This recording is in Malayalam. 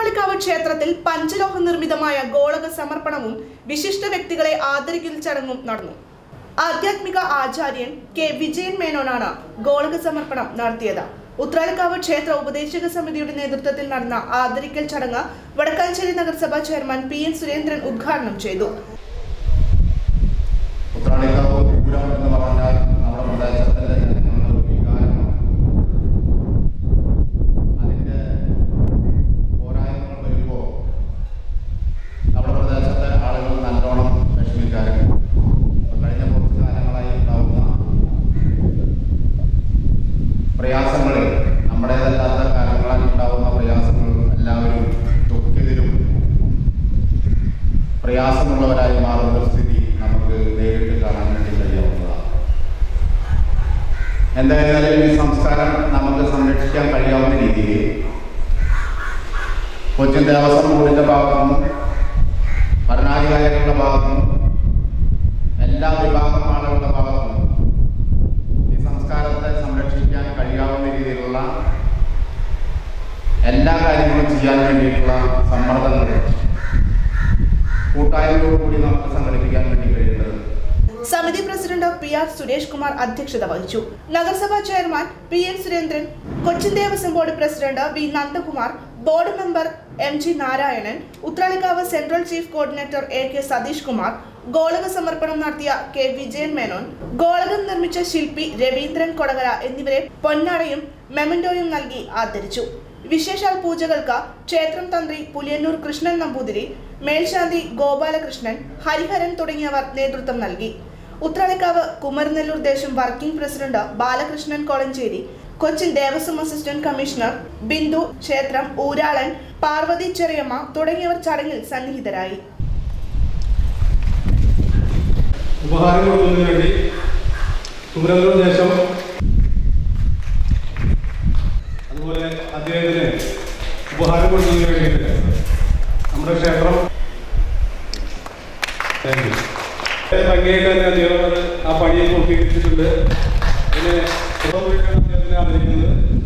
ഉത്രാളിക്കാവ് ക്ഷേത്രത്തിൽ പഞ്ചലോഹ നിർമ്മിതമായ ഗോളക സമർപ്പണവും വിശിഷ്ട വ്യക്തികളെ ആദരിക്കൽ ചടങ്ങും നടന്നു ആധ്യാത്മിക ആചാര്യൻ കെ വിജയൻ മേനോനാണ് ഗോളക സമർപ്പണം നടത്തിയത് ഉത്രാളിക്കാവ് ക്ഷേത്ര ഉപദേശക സമിതിയുടെ നേതൃത്വത്തിൽ നടന്ന ആദരിക്കൽ ചടങ്ങ് വടക്കാഞ്ചേരി നഗരസഭാ ചെയർമാൻ പി എൻ സുരേന്ദ്രൻ ഉദ്ഘാടനം ചെയ്തു ഉത്രാളിക്കാവ് പൂരം എന്ന് പറഞ്ഞാൽ നമ്മുടെ പ്രദേശത്തിൻ്റെ ജനങ്ങളുടെ ഒരു വികാരമാണ് അതിൻ്റെ പോരായ്മകൾ വരുമ്പോൾ നമ്മുടെ പ്രദേശത്തെ ആളുകൾ നല്ലോണം വിഷമിക്കാറുണ്ട് ഇപ്പം കഴിഞ്ഞ കുറച്ച് കാലങ്ങളായി ഉണ്ടാവുന്ന പ്രയാസങ്ങൾ നമ്മുടേതല്ലാത്ത കാരണങ്ങളാൽ ഉണ്ടാവുന്ന പ്രയാസങ്ങൾ എല്ലാവരും ദുഃഖിതരും പ്രയാസമുള്ളവരായി മാറുന്ന ഒരു സ്ഥിതി നമുക്ക് നേരിട്ട് കാണാൻ വേണ്ടി കഴിയാവുന്നതാണ് എന്തായാലും ഈ സംസ്കാരം നമുക്ക് സംരക്ഷിക്കാൻ കഴിയാവുന്ന രീതിയിൽ കൊച്ചിൻ ദേവസ്വം ബോർഡിന്റെ ഭാഗത്തുനിന്നും ഭരണാധികാരികളുടെ ഭാഗത്തുനിന്നും എല്ലാ വിഭാഗം ആളുകളുടെ ഭാഗത്തുനിന്നും ഈ സംസ്കാരത്തെ സംരക്ഷിക്കാൻ കഴിയാവുന്ന രീതിയിലുള്ള എല്ലാ കാര്യങ്ങളും ചെയ്യാൻ വേണ്ടിയിട്ടുള്ള സമ്മർദ്ദങ്ങൾ കൂട്ടായ്മയോടുകൂടി നമുക്ക് സംഘടിപ്പിക്കാൻ വേണ്ടി കഴിയേണ്ടത് സമിതി president P R Suresh Kumar അധ്യക്ഷത വഹിച്ചു നഗരസഭാ chairman P N Surendran Cochin Devaswom board president V Nandakumar board member M G Narayanan Uthralikavu central chief coordinator A K Satheesh Kumar ഗോളക സമർപ്പണം നടത്തിയ കെ വിജയൻ മേനോൻ ഗോളകം നിർമ്മിച്ച ശില്പി രവീന്ദ്രൻ കൊടകര എന്നിവരെ പൊന്നാടയും മെമന്റോയും നൽകി ആദരിച്ചു വിശേഷാൽ പൂജകൾക്ക് ക്ഷേത്രം തന്ത്രി പുലിയന്നൂർ കൃഷ്ണൻ നമ്പൂതിരി മേൽശാന്തി ഗോപാലകൃഷ്ണൻ ഹരിഹരൻ തുടങ്ങിയവർ നേതൃത്വം നൽകി ഉത്രാളിക്കാവ് കുമരനെല്ലൂർ ദേശം working president Balakrishnan Kolanchery Cochin Devaswom assistant commissioner Bindu ക്ഷേത്രം ഊരാളൻ പാർവതി ചെറിയമ്മ തുടങ്ങിയവർ ചടങ്ങിൽ സന്നിഹിതരായി ഉപഹാരം കൊടുക്കുന്നതിന് വേണ്ടി കുമരല്ലൂർ ദേശം അതുപോലെ അദ്ദേഹത്തിന് ഉപഹാരം കൊടുക്കുന്നതിന് വേണ്ടിയിട്ട് നമ്മുടെ ക്ഷേത്രം താങ്ക് യു. ഭംഗിയായിട്ട് തന്നെ അദ്ദേഹം അത് ആ പണിയെ പൂർത്തീകരിച്ചിട്ടുണ്ട് അതിന് അദ്ദേഹത്തിനെ ആദരിക്കുന്നത്